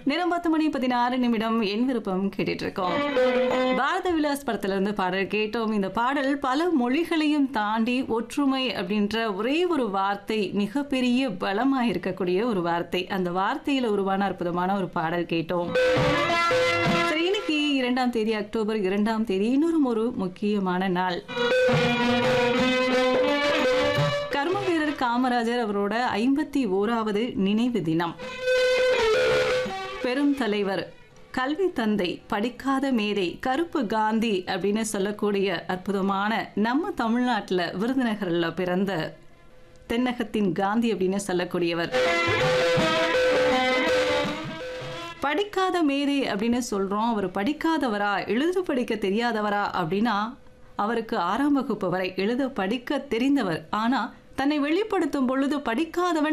நேரம் பத்து மணி பதினாறு நிமிடம் என் விருப்பம் கேட்டுட்டு இருக்கோம் பாரத விலாஸ் படத்துல இருந்து பாடல் கேட்டோம் இந்த பாடல் பல மொழிகளையும் தாண்டி ஒற்றுமை அப்படின்ற ஒரே ஒரு வார்த்தை மிகப்பெரிய பலமா இருக்கக்கூடிய ஒரு வார்த்தை அந்த வார்த்தையில உருவான அற்புதமான ஒரு பாடல் கேட்டோம் சரி இன்னைக்கு இரண்டாம் தேதி அக்டோபர் இரண்டாம் தேதி இன்னொரு ஒரு முக்கியமான நாள் கர்ம வீரர் காமராஜர் அவரோட ஐம்பத்தி ஓராவது நினைவு தினம் பெரும் தலைவர் கல்வி தந்தை படிக்காத மேதை கருப்பு காந்தி அப்படின்னு சொல்லக்கூடிய அற்புதமான நம்ம தமிழ்நாட்டில் விருதுநகரில் பிறந்த தென்னகத்தின் காந்தி அப்படின்னு சொல்லக்கூடியவர் படிக்காத மேதை அப்படின்னு சொல்றோம் அவர் படிக்காதவரா எழுத படிக்க தெரியாதவரா அப்படின்னா அவருக்கு ஆறாம் வகுப்பு வரை எழுத படிக்க தெரிந்தவர் ஆனா தன்னை வெளிப்படுத்தும் பொழுது படிக்காதவன்